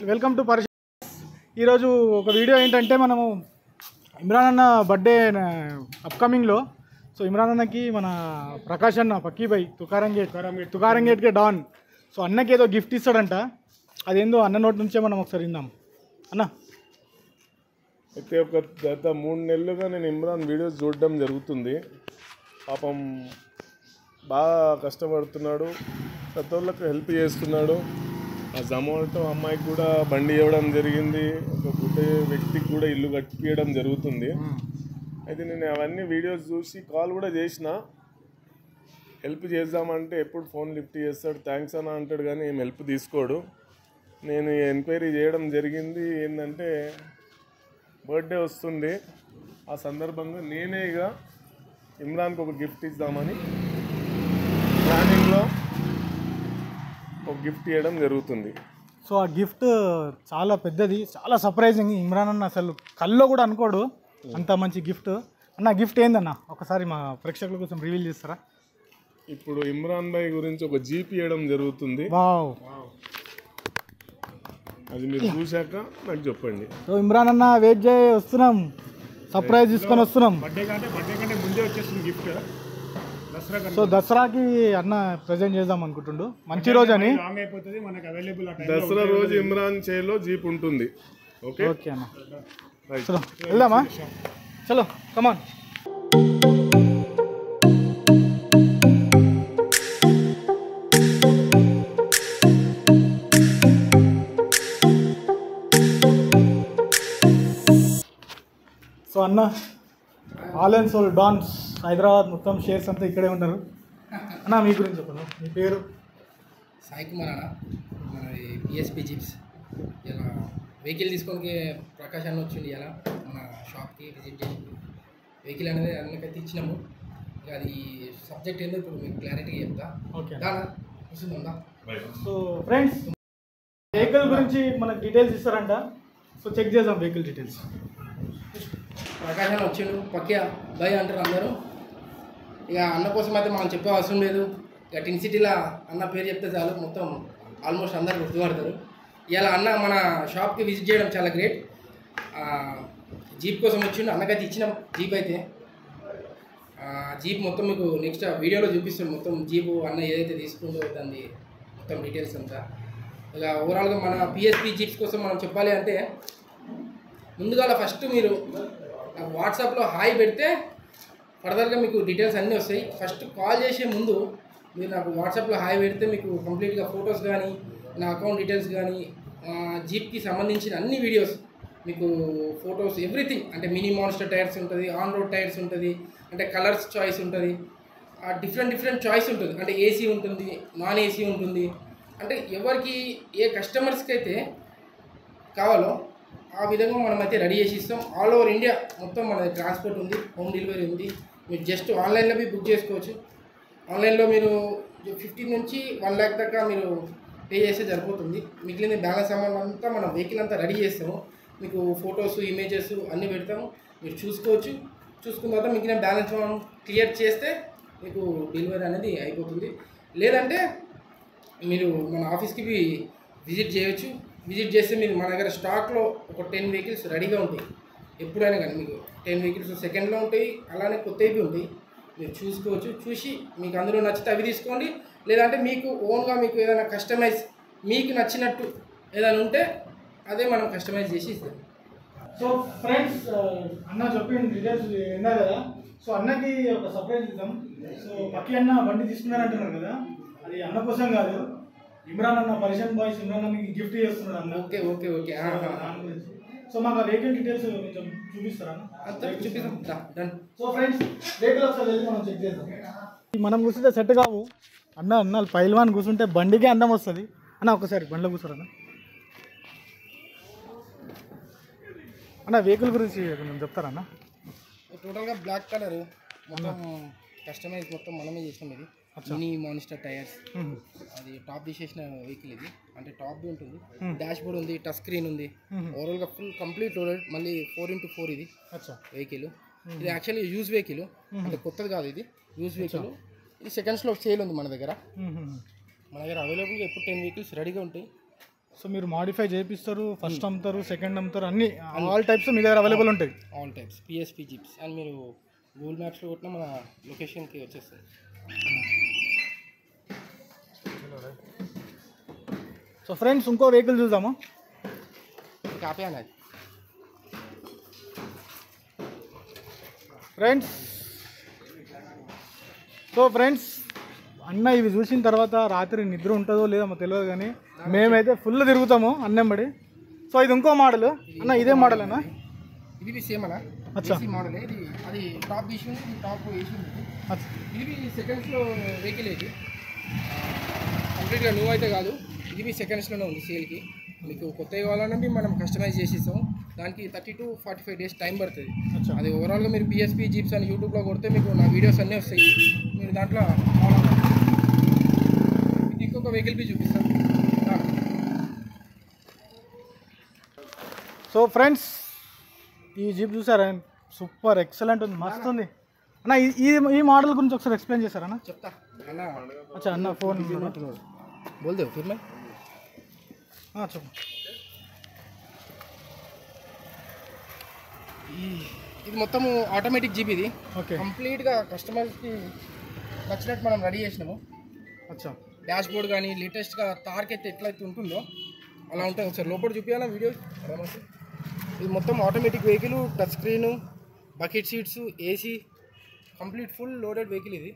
Welcome to పరిషత్ ఈరోజు ఒక video ఏంటంటే మనము ఇమ్రాన్ అన్న బర్త్డే అప్కమింగ్లో సో ఇమ్రాన్ అన్నకి మన ప్రకాష్ అన్న పక్కీబాయ్ తుకారం గేట్ తుకారం గేట్కే డాన్ సో అన్నకి ఏదో గిఫ్ట్ ఇస్తాడంట అదేందో అన్న నోటి నుంచే మనం ఒకసారి విందాం అన్న అయితే ఒక గత మూడు నెలలుగా నేను ఇమ్రాన్ వీడియోస్ చూడడం జరుగుతుంది పాపం బాగా కష్టపడుతున్నాడు కొత్త వాళ్ళకి హెల్ప్ చేస్తున్నాడు ఆ జొమాటో అమ్మాయికి కూడా బండి ఇవ్వడం జరిగింది ఒక గుడ్డ వ్యక్తికి కూడా ఇల్లు కట్టియడం జరుగుతుంది అయితే నేను అవన్నీ వీడియోస్ చూసి కాల్ కూడా చేసిన హెల్ప్ చేద్దామంటే ఎప్పుడు ఫోన్ లిఫ్ట్ చేస్తాడు థ్యాంక్స్ అన్న అంటాడు కానీ ఏం హెల్ప్ తీసుకోడు నేను ఎంక్వైరీ చేయడం జరిగింది ఏంటంటే బర్త్డే వస్తుంది ఆ సందర్భంగా నేనే ఇక ఇమ్రాన్కి ఒక గిఫ్ట్ ఇద్దామని ప్లానింగ్లో ఒక గిఫ్ట్ ఇవ్వడం జరుగుతుంది సో ఆ గిఫ్ట్ చాలా పెద్దది చాలా సర్ప్రైజింగ్ ఇమ్రాన్ అన్న అసలు కల్లో కూడా అనుకోడు అంత మంచి గిఫ్ట్ అన్న గిఫ్ట్ ఏందన్న ఒకసారి మా ప్రేక్షకుల కోసం రివీల్ చేస్తారా ఇప్పుడు ఇమ్రాన్ భాయ్ గురించి ఒక జీప్ ఇవ్వడం జరుగుతుంది వావ్ అది మీరు చూశాక నాకు చెప్పండి సో ఇమ్రాన్ అన్న వెయిట్ చేయి వస్తున్నాం సర్ప్రైజ్ తీసుకొని వస్తున్నాం బర్త్డే కంటే బర్త్డే కంటే ముందే వచ్చేస్తుంది గిఫ్ట్ దసరా కంటే సో దసరాకి అన్న ప్రజెంట్ చేద్దాం అనుకుంటుండు మంచి రోజు అని లాంగ్ అయిపోతుంది మనకి అవైలబుల్ ఆ టైం దసరా రోజు ఇమ్రాన్ చేలో జీప్ ఉంటుంది ఓకే ఓకే అన్న రైట్ చలో వెళ్దామా చలో కమాన్ సో అన్న all and soul dance Hyderabad మొత్తం షేర్స్ అంతా ఇక్కడే ఉంటారు అన్న మీ గురించి చెప్పను మీ పేరు సాయి కుమార్ అన్న మనది పిఎస్పి జిప్స్ ఇలా వెహికల్ తీసుకోనికి ప్రకాష్ అన్న వచ్చింది ఇలా మన షాప్కి విజిట్ చేసి వెహికల్ అనేది అన్నకైతే ఇచ్చినాము ఇక అది సబ్జెక్ట్ ఏందో ఇప్పుడు మీకు క్లారిటీగా చెప్తా ఓకే దానా వస్తుందా సో ఫ్రెండ్స్ వెహికల్ గురించి మనకు డీటెయిల్స్ ఇస్తారంట సో చెక్ చేద్దాం వెహికల్ డీటెయిల్స్ ప్రకాష్ అన్న వచ్చిండు పక్కే భయ్ అంటారు అందరూ ఇక అన్న కోసం అయితే మనం చెప్పే అవసరం లేదు ఇక టిన్ సిటీలో అన్న పేరు చెప్తే చాలు మొత్తం ఆల్మోస్ట్ అందరు గుర్తుపడతారు ఇలా అన్న మన షాప్కి విజిట్ చేయడం చాలా గ్రేట్ జీప్ కోసం వచ్చిండు అన్నకైతే ఇచ్చిన జీప్ అయితే ఆ, జీప్ మొత్తం మీకు నెక్స్ట్ వీడియోలో చూపిస్తాను మొత్తం జీపు అన్న ఏదైతే తీసుకుందో దాన్ని మొత్తం డీటెయిల్స్ అంతా ఇక ఓవరాల్గా మన పిఎస్పి జీప్స్ కోసం మనం చెప్పాలి అంటే ముందుగా ఫస్ట్ మీరు నాకు వాట్సాప్లో హాయ్ పెడితే ఫర్దర్గా మీకు డీటెయిల్స్ అన్నీ వస్తాయి ఫస్ట్ కాల్ చేసే ముందు మీరు నాకు వాట్సాప్లో హాయ్ పెడితే మీకు కంప్లీట్గా ఫొటోస్ కానీ నా అకౌంట్ డీటెయిల్స్ కానీ జీప్కి సంబంధించిన అన్ని వీడియోస్ మీకు ఫొటోస్ ఎవ్రీథింగ్ అంటే మినీ మాన్స్టర్ టైర్స్ ఉంటుంది ఆన్ రోడ్ టైర్స్ ఉంటుంది అంటే కలర్స్ చాయిస్ ఉంటుంది డిఫరెంట్ డిఫరెంట్ చాయిస్ ఉంటుంది అంటే ఏసీ ఉంటుంది నాన్ ఏసీ ఉంటుంది అంటే ఎవరికి ఏ కస్టమర్స్కి అయితే కావాలో ఆ విధంగా మనం అయితే రెడీ చేసి ఇస్తాం ఆల్ ఓవర్ ఇండియా మొత్తం మన ట్రాన్స్పోర్ట్ ఉంది హోమ్ డెలివరీ ఉంది మీరు జస్ట్ ఆన్లైన్లో బి బుక్ చేసుకోవచ్చు ఆన్లైన్లో మీరు ఫిఫ్టీ నుంచి వన్ ల్యాక్ దాకా మీరు పే చేస్తే సరిపోతుంది మిగిలిన బ్యాలెన్స్ అమౌంట్ అంతా మనం వెహికల్ అంతా రెడీ చేస్తాము మీకు ఫొటోస్ ఇమేజెస్ అన్నీ పెడతాము మీరు చూసుకోవచ్చు చూసుకున్న తర్వాత మిగిలిన బ్యాలెన్స్ అమౌంట్ క్లియర్ చేస్తే మీకు డెలివరీ అనేది అయిపోతుంది లేదంటే మీరు మన ఆఫీస్కి బి విజిట్ చేయొచ్చు విజిట్ చేస్తే మీరు మన దగ్గర స్టాక్లో ఒక టెన్ వెహికల్స్ రెడీగా ఉంటాయి ఎప్పుడైనా కానీ మీకు టెన్ వెహికల్స్ సెకండ్లో ఉంటాయి అలానే కొత్తవి ఉంటాయి మీరు చూసుకోవచ్చు చూసి మీకు అందులో నచ్చితే అవి తీసుకోండి లేదంటే మీకు ఓన్గా మీకు ఏదైనా కస్టమైజ్ మీకు నచ్చినట్టు ఏదైనా ఉంటే అదే మనం కస్టమైజ్ చేసి ఇస్తాం సో ఫ్రెండ్స్ అన్న చెప్పిన డీటెయిల్స్ విన్నా కదా సో అన్నకి ఒక సర్ప్రైజ్ ఇద్దాం సో పక్కి అన్న బండి తీసుకున్నారంటున్నారు కదా అది అన్న కోసం కాదు ఇమ్రాన్ అన్న పరిషన్ బాయ్స్ ఇమ్రాన్ అన్నకి గిఫ్ట్ చేస్తున్నాడు అన్న ఓకే ఓకే ఓకే దాని గురించి. సో మాకు ఆ వెహికల్ డీటెయిల్స్ కొంచెం చూపిస్తారా అన్న? అంతా చూపిస్తాం దా, డన్ సో ఫ్రెండ్స్ వెహికల్ ఒకసారి వెళ్ళి మనం చెక్ చేద్దాం మనం కూర్చుంటే సెట్ కావు అన్న అన్న పైల్వాన్ కూర్చుంటే బండికే అందం వస్తుంది అన్న ఒకసారి బండిలో కూర్చోరన్న అన్న వెహికల్ గురించి కొంచెం చెప్తారా అన్న టోటల్గా బ్లాక్ కలర్ మొత్తం కస్టమైజ్ మొత్తం మనమే చేసినాం ఇది మినీ మానిస్టర్ టైర్స్ మ్మ్. అది టాప్ తీసేసిన వెహికల్ ఇది అంటే టాప్ బి ఉంటుంది డాష్ బోర్డ్ ఉంది టచ్ స్క్రీన్ ఉంది ఓవరాల్గా ఫుల్ కంప్లీట్ లోడెడ్ మళ్ళీ ఫోర్ ఇంటూ ఫోర్ ఇది అచ్చా వెహికల్ ఇది యాక్చువల్లీ యూజ్ వెహికల్ అంటే కొత్తది కాదు ఇది యూజ్ వెహికల్ ఇది సెకండ్స్లో సేల్ ఉంది మన దగ్గర మ్మ్. మన దగ్గర అవైలబుల్గా ఎప్పుడు టెన్ వెహికల్స్ రెడీగా ఉంటాయి సో మీరు మాడిఫై చేపిస్తారు ఫస్ట్ అమ్ముతారు సెకండ్ అమ్ముతారు అన్ని ఆల్ టైప్స్ మీ దగ్గర అవైలబుల్ ఉంటాయి all types PSP jeeps and మీరు గూగుల్ మ్యాప్స్లో కొట్టిన మన లొకేషన్కి వచ్చేస్తుంది సో ఫ్రెండ్స్ ఇంకో వెహికల్ చూద్దాము కాపే అనేది ఫ్రెండ్స్ సో ఫ్రెండ్స్ అన్న ఇవి చూసిన తర్వాత రాత్రి నిద్ర ఉంటుందో లేదో మాకు తెలియదు కానీ మేమైతే ఫుల్ తిరుగుతాము అన్నెంబడి సో ఇది ఇంకో మోడల్ అన్న ఇదే మోడల్ అన్న ఇది సేమ్ అలా అచ్చా. మోడల్ ఇది అది టాప్ వేసి ఉంది ఇది టాప్ వేసి ఉంది అచ్చా. ఇది సెకండ్స్లో వెహికల్ ఇది కంప్లీట్గా న్యూ అయితే కాదు ఇది మీ సెకండ్స్లోనే ఉంది సేల్కి మీకు కొత్తగా కావాలన్నా మనం కస్టమైజ్ చేసి ఇస్తాం దానికి thirty to forty five days time పడుతుంది అచ్చా. అది ఓవరాల్గా మీరు బిఎస్పీ జీప్స్ అని యూట్యూబ్లో కొడితే మీకు నా వీడియోస్ అన్నీ వస్తాయి మీరు దాంట్లో follow అవ్వండి. ఇది ఇంకొక వెహికల్ బి చూపిస్తాను రా. సో ఫ్రెండ్స్ ఈ జీప్ చూసారా సూపర్ ఎక్సలెంట్ ఉంది మస్తు ఉంది అన్న ఈ- ఈ ఈ మోడల్ గురించి ఒకసారి ఎక్స్ప్లెయిన్ చేస్తారా అన్న చెప్తా అన్న అచ్చా అన్న ఫోన్ బోల్దేవ్ ఫిర్ చెప్పు ఇది మొత్తము ఆటోమేటిక్ జీప్ ఇది ఓకే కంప్లీట్గా కస్టమర్స్కి నచ్చినట్టు మనం రెడీ చేసినాము అచ్చా డాష్ బోర్డ్ కానీ లేటెస్ట్గా తార్క్ అయితే ఎట్లయితే ఉంటుందో అలా ఉంటుంది ఒకసారి లోపల చూపించాలా వీడియో ఆరామసి. ఇది మొత్తం automatic vehicle touch screen bucket seats AC complete full loaded vehicle ఇది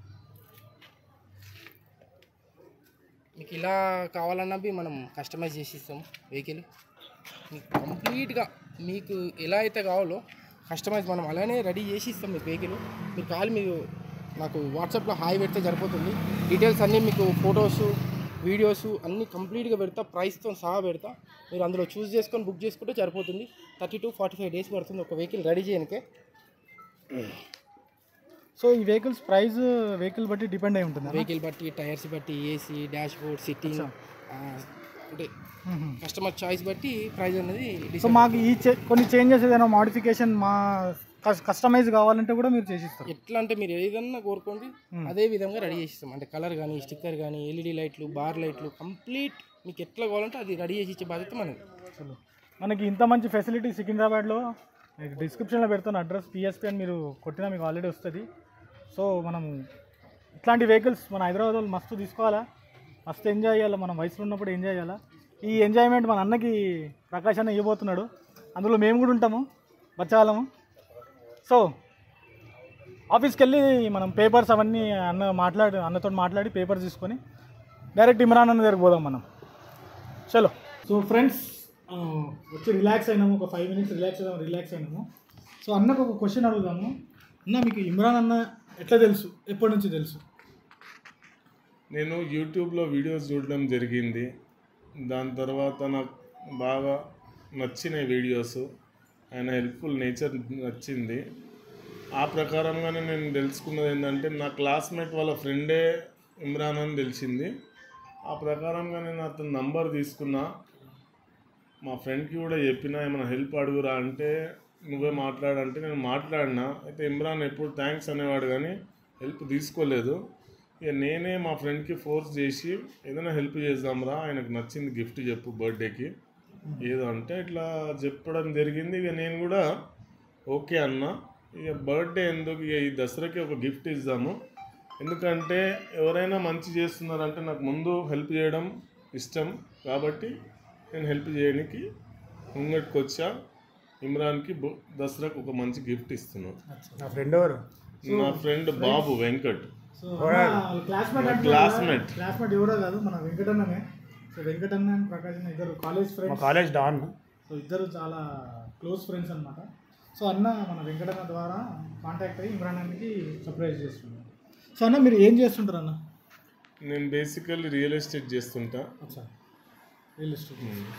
మీకు ఇలా కావాలన్నా బి మనం కస్టమైజ్ చేసి ఇస్తాం వెహికల్ మీకు కంప్లీట్గా మీకు ఎలా అయితే కావాలో కస్టమైజ్ మనం అలానే రెడీ చేసి ఇస్తాం మీకు వెహికల్ మీరు కాల్ మీరు నాకు వాట్సాప్లో హాయ్ పెడితే సరిపోతుంది డీటెయిల్స్ అన్నీ మీకు ఫొటోస్ వీడియోస్ అన్నీ కంప్లీట్గా పెడతా ప్రైస్తో సహా పెడతా మీరు అందులో చూస్ చేసుకొని బుక్ చేసుకుంటే సరిపోతుంది thirty to forty five days పడుతుంది ఒక వెహికల్ రెడీ చేయడానికే సో ఈ వెహికల్స్ ప్రైస్ వెహికల్ బట్టి డిపెండ్ అయి ఉంటుంది వెహికల్ బట్టి టైర్స్ బట్టి ఏసీ డాష్ బోర్డ్ సిట్టింగ్ అంటే కస్టమర్ చాయిస్ బట్టి ప్రైస్ అనేది సో decide మాకు ఈ చే- కొన్ని చేంజెస్ ఏదైనా మాడిఫికేషన్ మా కస్టమైజ్ కావాలంటే కూడా మీరు చేసిస్తారు ఎట్లా అంటే మీరు ఏదన్నా కోరుకోండి అదే విధంగా రెడీ చేసిస్తాం అంటే కలర్ కానీ స్టిక్కర్ కానీ ఎల్ఈడి లైట్లు బార్ లైట్లు కంప్లీట్ మీకు ఎట్లా కావాలంటే అది రెడీ చేసి ఇచ్చే బాధ్యత మనది అసలు మనకి ఇంత మంచి ఫెసిలిటీ సికింద్రాబాద్లో మీకు డిస్క్రిప్షన్లో పెడతాను అడ్రస్ పిఎస్పి అని మీరు కొట్టినా మీకు ఆల్రెడీ వస్తుంది సో మనం ఇట్లాంటి వెహికల్స్ మన హైదరాబాద్ వాళ్ళు మస్తు తీసుకోవాలా మస్తు ఎంజాయ్ చేయాలి మనం వయసులో ఉన్నప్పుడు ఎంజాయ్ చేయాలా ఈ ఎంజాయ్మెంట్ మన అన్నకి ప్రకాష్ అన్న ఇవ్వబోతున్నాడు అందులో మేము కూడా ఉంటాము బచ్చాలము సో ఆఫీస్కి వెళ్ళి మనం పేపర్స్ అవన్నీ అన్న మాట్లాడి అన్నతో మాట్లాడి పేపర్స్ తీసుకొని డైరెక్ట్ ఇమ్రాన్ అన్న దగ్గరికి పోదాం మనం చలో సో ఫ్రెండ్స్ వచ్చి రిలాక్స్ అయినాము ఒక ఫైవ్ మినిట్స్ రిలాక్స్ అయినాము రిలాక్స్ అయినాము సో అన్నకు ఒక క్వశ్చన్ అడుగుదాము అన్న మీకు ఇమ్రాన్ అన్న ఎట్లా తెలుసు ఎప్పటి నుంచి తెలుసు నేను యూట్యూబ్లో వీడియోస్ చూడడం జరిగింది దాని తర్వాత నాకు బాగా నచ్చిన వీడియోస్ ఆయన హెల్ప్ఫుల్ నేచర్ నచ్చింది ఆ ప్రకారంగానే నేను తెలుసుకున్నది ఏంటంటే నా క్లాస్మేట్ వాళ్ళ ఫ్రెండే ఇమ్రాన్ అని తెలిసింది ఆ ప్రకారంగా నేను అతని నంబర్ తీసుకున్నా మా ఫ్రెండ్కి కూడా చెప్పిన ఏమైనా హెల్ప్ అడుగురా అంటే నువ్వే మాట్లాడంటే నేను మాట్లాడినా అయితే ఇమ్రాన్ ఎప్పుడు థ్యాంక్స్ అనేవాడు కానీ హెల్ప్ తీసుకోలేదు ఇక నేనే మా ఫ్రెండ్కి ఫోర్స్ చేసి ఏదైనా హెల్ప్ చేద్దాంరా ఆయనకు నచ్చింది గిఫ్ట్ చెప్పు బర్త్డేకి ఏదో అంటే ఇట్లా చెప్పడం జరిగింది ఇక నేను కూడా ఓకే అన్న ఇక బర్త్డే ఎందుకు ఇక ఈ దసరాకి ఒక గిఫ్ట్ ఇద్దాము ఎందుకంటే ఎవరైనా మంచి చేస్తున్నారంటే నాకు ముందు హెల్ప్ చేయడం ఇష్టం కాబట్టి నేను హెల్ప్ చేయడానికి ముంగటికి వచ్చా ఇమ్రాన్కి బొ- దసరాకు ఒక మంచి గిఫ్ట్ ఇస్తున్నాను నా ఫ్రెండ్ ఎవరు నా friend Babu Venkat so classmate అంటే క్లాస్మేట్ క్లాస్మేట్ ఎవరో కాదు మన వెంకటన్ననే సో వెంకటన్న అండ్ ప్రకాష్ అన్న ఇద్దరు కాలేజ్ మా ఫ్రెండ్స్ కాలేజ్ డాన్ సో ఇద్దరు చాలా క్లోజ్ ఫ్రెండ్స్ అన్నమాట సో అన్న మన వెంకటన్న ద్వారా కాంటాక్ట్ అయ్యి ఇమ్రాన్ అన్నకి సర్ప్రైజ్ చేస్తున్నాడు సో అన్న మీరు ఏం చేస్తుంటారు అన్న నేను బేసికల్లీ రియల్ ఎస్టేట్ చేస్తుంటా అచ్చా రియల్ ఎస్టేట్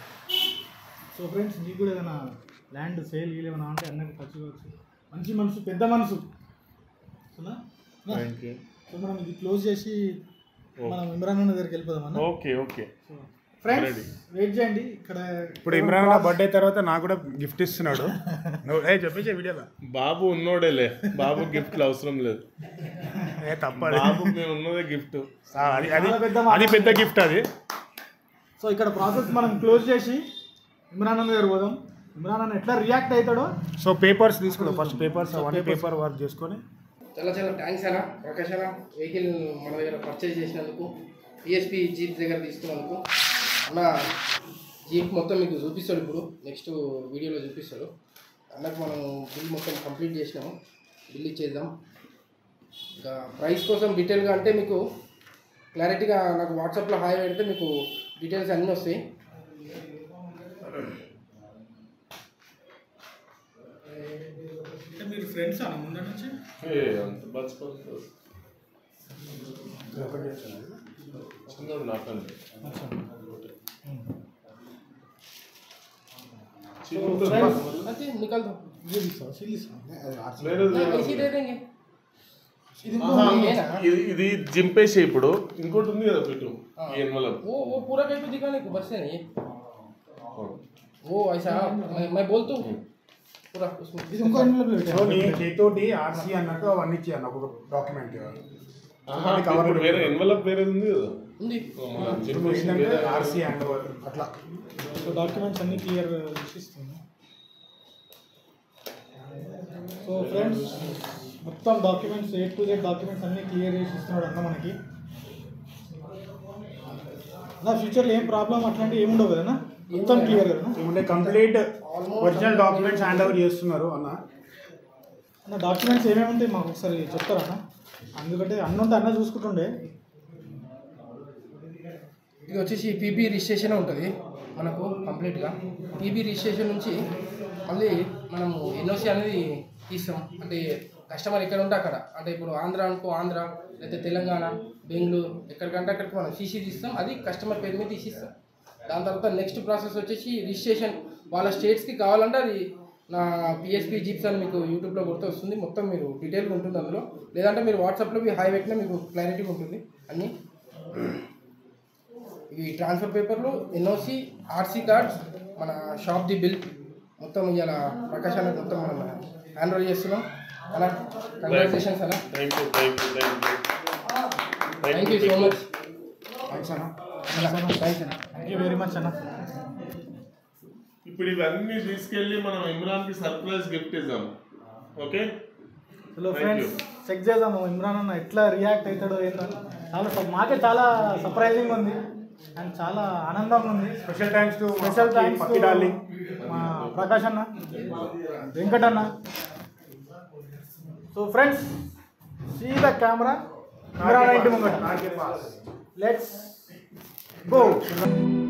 సో ఫ్రెండ్స్ మీకు కూడా ఏదైనా ల్యాండ్ సేల్ గీల్ ఏమైనా అంటే అన్నకి టచ్ కావచ్చు మంచి మనసు పెద్ద మనసు అవునా? థ్యాంక్ యూ సో మనం ఇది క్లోజ్ చేసి మనం ఇమ్రాన్ అన్న దగ్గరికి వెళ్ళిపోదాం అన్న okay okay so friends wait చేయండి ఇక్కడ ఇప్పుడు ఇమ్రాన్ నా బర్త్డే తర్వాత నాకు కూడా గిఫ్ట్ ఇస్తున్నాడు నువ్వు ఏ చెప్పేసే వీడియోలో బాబు ఉన్నోడేలే బాబు గిఫ్ట్లు అవసరం లేదు ఏ తప్పదు బాబు మేము ఉన్నదే గిఫ్ట్ అది అది చాలా పెద్ద అది పెద్ద గిఫ్ట్ అది సో ఇక్కడ ప్రాసెస్ మనం క్లోజ్ చేసి ఇమ్రాన్ అన్న దగ్గర పోదాం ఇమ్రాన్ అన్న ఎట్లా రియాక్ట్ అవుతాడో సో పేపర్స్ తీసుకున్నాం ఫస్ట్ పేపర్స్ అవన్నీ పేపర్ వర్క్ చేసుకొని చాలా చాలా థ్యాంక్స్ అన్న ప్రకాష్ అన్న వెహికల్ మన దగ్గర పర్చేజ్ చేసినందుకు ఈఎస్పి జీప్ దగ్గర తీసుకున్నందుకు అన్న జీప్ మొత్తం మీకు చూపిస్తాడు ఇప్పుడు నెక్స్ట్ వీడియోలో చూపిస్తాడు అన్నకు మనం బిల్ మొత్తం కంప్లీట్ చేసినాము బిల్ ఇచ్చేద్దాం ఇంకా ప్రైస్ కోసం డీటెయిల్గా అంటే మీకు క్లారిటీగా నాకు వాట్సాప్లో హాయ్ పెడితే మీకు డీటెయిల్స్ అన్నీ వస్తాయి అంటే మీరు ఫ్రెండ్స్ అన్న ముందు నుంచి ఏ, అంత బచ్చుకోలేదు. చిన్నోడు నాకంటే చిన్నోడు అయితే నికల్ దో ये दिखाओ सील दिखाओ లేదు, లేదు. ऐसे ही दे देंगे ఇది ఆహా, ये ना ఇది ఇది జింపేసి ఇప్పుడు ఇంకోటి ఉంది కదా పెట్టు ఈ ఎన్వలప్ वो वो पूरा करके दिखाने को बस से नहीं वो ऐसा मैं मैं बोल दूँ पूरा उसमें ఇది ఇంకో envelope లో సో నీ పెట్టాను. చేతోటి ఆర్సీ అన్నట్టు అవన్నీ ఇచ్చి అన్న ఒక డాక్యుమెంట్ ఇప్పుడు వేరే ఎన్వలప్ వేరే ఉంది కదా ఉంది మన జింపేసి ఏంటంటే వేరే ఆర్సీ హ్యాండ్ ఓవర్ అట్లా సో డాక్యుమెంట్స్ అన్ని క్లియర్ ఇస్తుంది సో ఫ్రెండ్స్ మొత్తం documents A to Z documents అన్ని క్లియర్ చేసి ఇస్తున్నాడు అన్న మనకి నా ఫ్యూచర్లో ఏం ప్రాబ్లం అట్లాంటివి ఏమి ఉండవు కదా మొత్తం క్లియర్ కదా ఏమంటే complete original documents hand over చేస్తున్నారు అన్న అన్న డాక్యుమెంట్స్ ఏమేమి ఉంటాయి మాకు ఒకసారి చెప్తారా అన్న అందుకంటే అన్న ఉంటే అన్న చూసుకుంటుండే ఇది వచ్చేసి పీబీ రిజిస్ట్రేషన్ ఉంటుంది మనకు కంప్లీట్గా పీబీ రిజిస్ట్రేషన్ నుంచి మళ్ళీ మనము ఎన్ఓసి అనేది తీస్తాం అంటే కస్టమర్ ఎక్కడ ఉంటే అక్కడ అంటే ఇప్పుడు ఆంధ్ర అనుకో ఆంధ్ర లేకపోతే తెలంగాణ బెంగళూరు ఎక్కడికంటే అక్కడికి మనం సీసీ తీస్తాం అది కస్టమర్ పేరు మీద తీసిస్తాం దాని తర్వాత నెక్స్ట్ ప్రాసెస్ వచ్చేసి రిజిస్ట్రేషన్ వాళ్ళ స్టేట్స్కి కావాలంటే అది నా పిఎస్పి జీప్స్ అని మీకు యూట్యూబ్లో కొడితే వస్తుంది మొత్తం మీరు డీటెయిల్గా ఉంటుంది అందులో లేదంటే మీరు వాట్సాప్లో మీ హై పెట్టినా మీకు క్లారిటీగా ఉంటుంది అన్నీ ఇవి ట్రాన్స్ఫర్ పేపర్లు ఎన్ఓసి ఆర్సీ కార్డ్స్ మన షాప్ ది బిల్ మొత్తం ఇవాళ ప్రకాశ్ అన్నది మొత్తం మనం హ్యాండ్ ఓవర్ చేస్తున్నాం అలా కంగ్రాచులేషన్స్ అలా thank you thank you thank you thank you so much thanks అన్న థ్యాంక్స్ అన్న థ్యాంక్ యూ వెరీ మచ్ అన్న ఇప్పుడు ఇవన్నీ తీసుకెళ్ళి మనం ఇమ్రాన్కి సర్ప్రైజ్ గిఫ్ట్ ఇద్దాం okay hello Thank friends check చేద్దాము ఇమ్రాన్ అన్న ఎట్లా రియాక్ట్ అవుతాడో ఏంటో చాలా స- మాకే చాలా సర్ప్రైజింగ్ ఉంది అండ్ చాలా ఆనందంగా ఉంది special thanks to special thanks పక్కి డార్లింగ్ మా ప్రకాష్ అన్న వెంకట్ అన్న so friends see the camera camera ఇంటి ముంగట లెట్స్ గో